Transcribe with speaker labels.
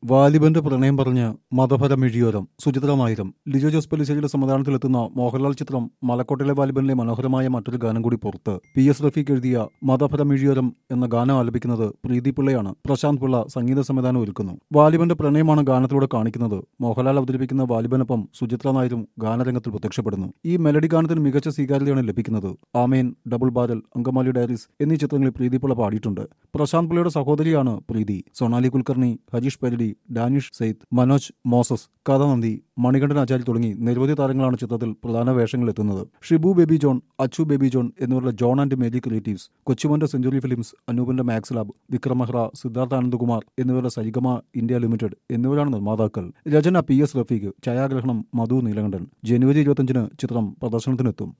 Speaker 1: വാലിബന്റെ പ്രണയം പറഞ്ഞ് മതപരമിഴിയോരം സുചിത്ര നായരും ലിജോ ജോസ് പല്ലിശ്ശേരിയുടെ സംവിധാനത്തിലെത്തുന്ന മോഹൻലാൽ ചിത്രം മലക്കോട്ടിലെ വാലിബനിലെ മനോഹരമായ മറ്റൊരു ഗാനം കൂടി പുറത്ത് പി എസ് റഫീഖ് എഴുതിയ മതപരമിഴിയോരം എന്ന ഗാനം ആലപിക്കുന്നത് പ്രീതി പിള്ളയാണ് പ്രശാന്ത് പിള്ള സംഗീത സംവിധാനം ഒരുക്കുന്നു വാലിബന്റെ പ്രണയമാണ് ഗാനത്തിലൂടെ കാണിക്കുന്നത് മോഹൻലാൽ അവതരിപ്പിക്കുന്ന വാലിബനൊപ്പം സുചിത്ര നായരും ഗാനരംഗത്തിൽ പ്രത്യക്ഷപ്പെടുന്നു ഈ മെലഡി ഗാനത്തിന് മികച്ച സ്വീകാര്യതയാണ് ലഭിക്കുന്നത് Amen double barrel Angamaly diaries എന്നീ ചിത്രങ്ങളിൽ പ്രീതി പിള്ള പാടിയിട്ടുണ്ട് പ്രശാന്ത് പിള്ളയുടെ സഹോദരിയാണ് പ്രീതി സൊണാലി കുൽക്കർണി ഹരീഷ് പെരടി ഡാനിഷ് സെയ്ദ് മനോജ് മോസസ് കഥനന്ദി മണികണ്ഠൻ ആചാരി തുടങ്ങി നിരവധി താരങ്ങളാണ് ചിത്രത്തിൽ പ്രധാന വേഷങ്ങളിൽ എത്തുന്നത് ഷിബു ബേബി ജോൺ അച്ചു ബേബി ജോൺ എന്നിവരുടെ ജോൺ ആൻഡ് മേജി ക്രിയേറ്റീവ്സ് കൊച്ചുമന്റെ സെഞ്ചുറി ഫിലിംസ് അനൂപിന്റെ മാക്സ് ലാബ് വിക്രം മെഹ്റ സിദ്ധാർത്ഥ ആനന്ദകുമാർ എന്നിവരുടെ സരിഗമ ഇന്ത്യ ലിമിറ്റഡ് എന്നിവരാണ് നിർമ്മാതാക്കൾ രചന പി എസ് റഫീഖ് ഛായാഗ്രഹണം മധു നീലകണ്ഠൻ ജനുവരി ഇരുപത്തിയഞ്ചിന് ചിത്രം പ്രദർശനത്തിനെത്തും